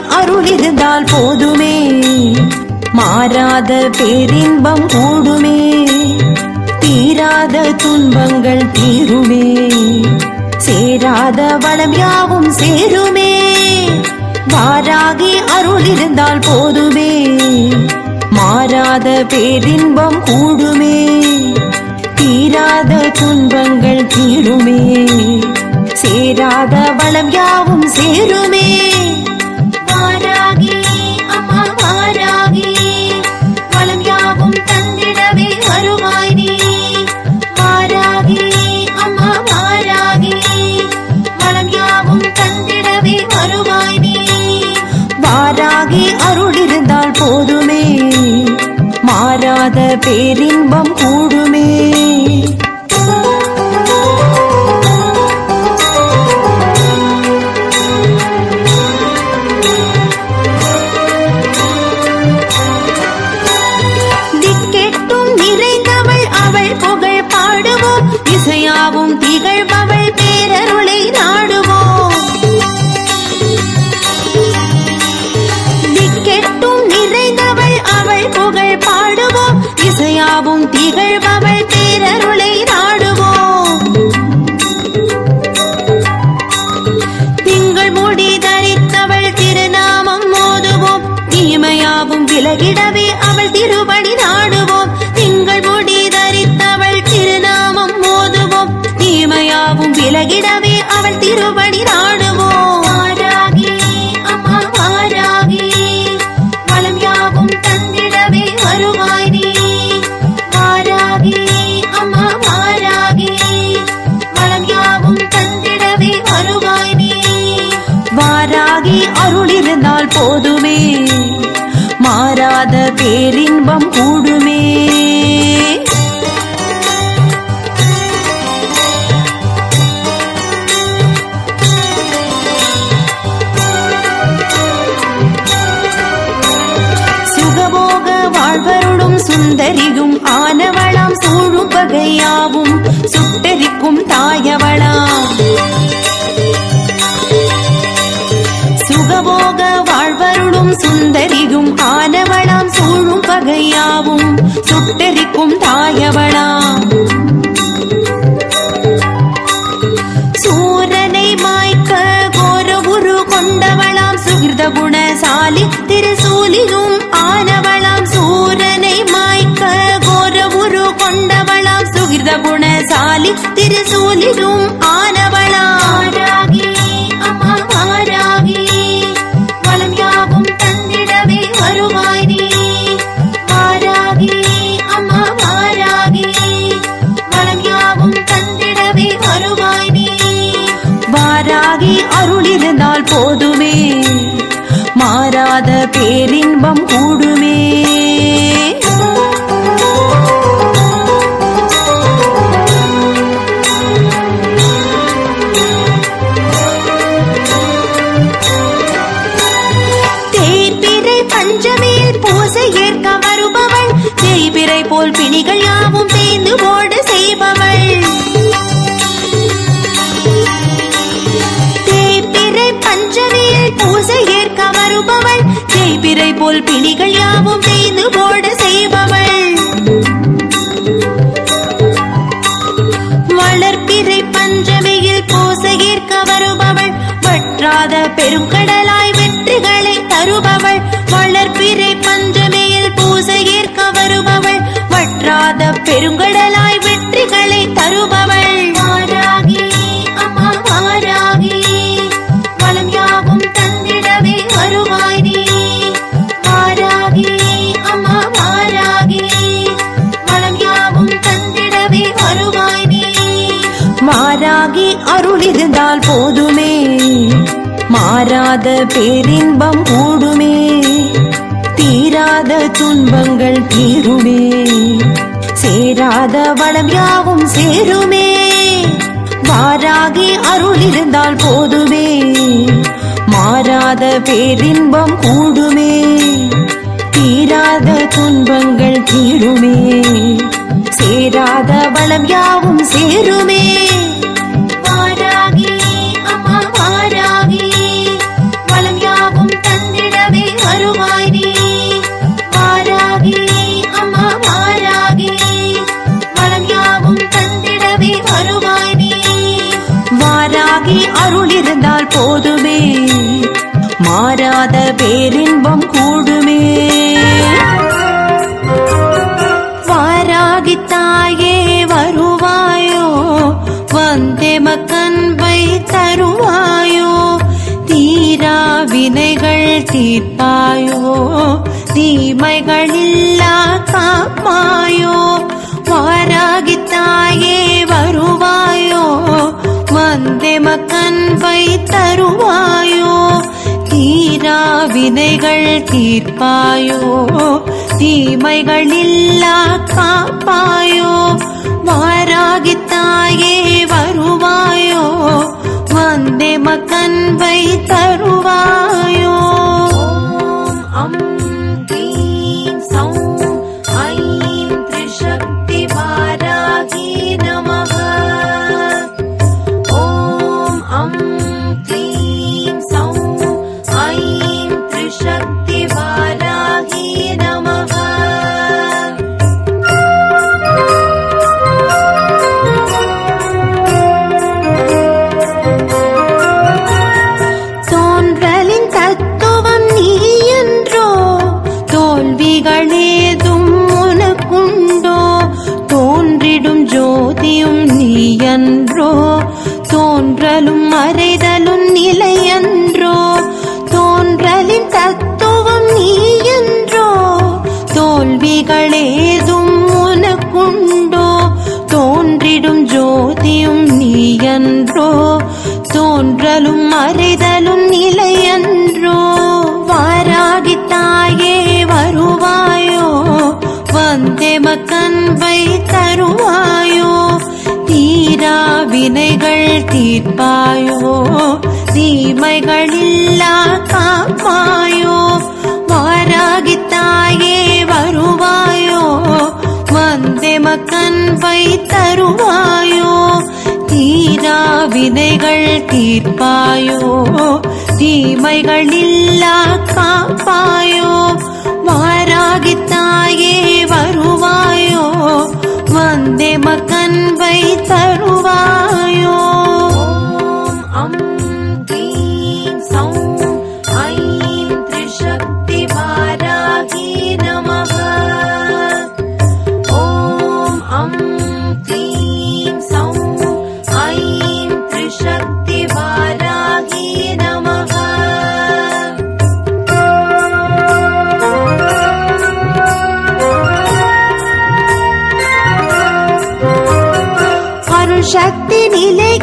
அருள் இருந்தால் போதுமே மாறாத பேரின்பம் கூடுமே தீராத துன்பங்கள் தீருமே சேராத வளம் யாவும் சேருமே வாராகி அருள் இருந்தால் போதுமே மாறாத பேரின்பம் கூடுமே தீராத துன்பங்கள் தீருமே சேராத வளம் யாவும் சேருமே வாராகி அம்மா வாராகி வளம் யாவும் தந்திடவே வருவாய் நீ வாராகி அம்மா வாராகி வளம் யாவும் தந்திடவே வருவாய் நீ வாராகி அருள் இருந்தால் போதுமே மாறாத பேரின்பம் கூடுமே திக்கெட்டும் நிறைந்தவள் அவள் புகழ் பாடுவோம் இசையாவும் திகழ்பவள் பேரருளை நாடுவோம் திக்கெட்டும் நிறைந்தவள் அவள் புகழ் பாடுவோம் இசையாவும் திகழ்பவள் பேரருளை நாடுவோம் திங்கள் முடி தரித்தவள் திருநாமம் மோதுவோம் தீமையாவும் விலகிடவே அவள் திருவடி நாடுவோம் திங்கள் முடி தரித்தவள் திருநாமம் மோதுவோம் தீமையாவும் விலகிடவே அவள் திருவடி நாடுவோம் வாராகி அம்மா வாராகி வளம் யாவும் தந்திடவே வருவாய் நீ வாராகி அம்மா வாராகி வளம் யாவும் தந்திடவே வருவாய் நீ வாராகி அருள் இருந்தால் போதுமே மாறாத பேரின்பம் கூடுமே சுகபோக வாழ்வருளும் சுந்தரியும் ஆனவளாம் சூழும் வகையாவும் சுட்டரிக்கும் தாயவளாம் சுகபோக வாழ்வருளும் சுந்தரியும் ஆனவளாம் சூழும் வகையாவும் சுட்டரிக்கும் தாயவளாம் சூரனை மாய்க்க கோர உரு கொண்டவளாம் சுகிருத குணசாலி திருசூலியும் ஆனவளாம் சூரனை மாய்க்க கோர உரு கொண்டவளாம் சுகிருத குணசாலி திருசூலியும் ஆனவளாம் வாராகி அம்மா வாராகி வளம் யாவும் தந்திடவே வருவாய் நீ வாராகி அம்மா வாராகி வளம் யாவும் தந்திடவே வருவாய் நீ வாராகி அருள் இருந்தால் போதுமே மாறாத பேரின்பம் கூடுமே தேய்பிறை பஞ்சமியில் பூசை ஏற்க வருபவள் தேய்பிறை போல் பிணிகள் யாவும் தேய்ந்து ஓட செய்பவள் தேய்பிறை பஞ்சமியில் பூசை ஏற்க வருபவள் தேய்பிறை போல் பிணிகள் யாவும் தேய்ந்து ஓட செய்பவள் வளர்ப்பிறை பஞ்சமியில் பூசை ஏற்க வருபவள் வற்றாத பெருங்கடலாய் வெற்றிகளை தருபவள் வளர்ப்பிறை பஞ்சமியில் பூசை ஏற்க வருபவள் வற்றாத பெருங்கடலாய் வெற்றிகளை தருபவள் வாராகி அம்மா வாராகி வளம் யாவும் தந்திடவே வருவாய் நீ வாராகி அம்மா வாராகி வளம் யாவும் தந்திடவே வருவாய் நீ மாறாகி அருள் இருந்தால் போதுமே மாறாத பேரின்பம் கூடுமே தீராத துன்பங்கள் தீருமே சேராத வளம் யாவும் சேருமே வாராகி அருள் இருந்தால் போதுமே மாறாத பேரின்பம் கூடுமே தீராத துன்பங்கள் தீருமே சேராத வளம் யாவும் சேருமே வாராகி அம்மா வாராகி வளம் யாவும் தந்திட அருள் இருந்தால் போதுமே மாறாத பேரின்பம் கூடுமே வாராகி தாயே வருவாயோ வந்தே மக்கன்பை தருவாயோ தீரா வினைகள் தீர்ப்பாயோ தீமைகளில்லா காப்பாயோ வாராகி தாயே வருவாயோ வந்தே மக்கன்பை தருவாயோ தீரா வினைகள் தீர்ப்பாயோ தீமைகளில்லா காப்பாயோ வாராகி தாயே வருவாயோ வந்தே மக்கன்பை தருவாயோ அம் க்ளீம் சௌம் ஐம் திரிசக்தி வாராகி நமः ஓம் அம் க்ளீம் சௌம் ஐம் திரிசக்தி வாராகி நமः தோன்றலின் தத்துவம் நீ என்றோ தோல்விகளேதும் உனக்குண்டோ தோன்றிடும் ஜோதியும் நீ என்றோ தோன்றலும் மறைதலும் நிலையன்றோ தோன்றலின் தத்துவம் நீ என்றோ தோல்விகளேதும் உனக்குண்டோ தோன்றிடும் ஜோதியும் நீ என்றோ தோன்றலும் மறைதலும் நிலையன்றோ வாராகி தாயே வருவாயோ வந்தே மக்கன்பை தருவாயோ தீரா வினைகள் தீர்ப்பாயோ தீமைகளில்லா காப்பாயோ வாராகி தாயே வருவாயோ வந்தே மக்கன்பை தருவாயோ தீரா வினைகள் தீர்ப்பாயோ தீமைகளில்லா காப்பாயோ வாராகி தாயே வருவாயோ வந்தே மக்கன்பை தருவாயோ அம் க்ளீம் சௌம் ஐம் திரிசக்தி வாராகி நமः ஓம் அம் க்ளீம் சௌம் ஐம் திரிசக்தி வாராகி நமः அருள் சக்தி நிலை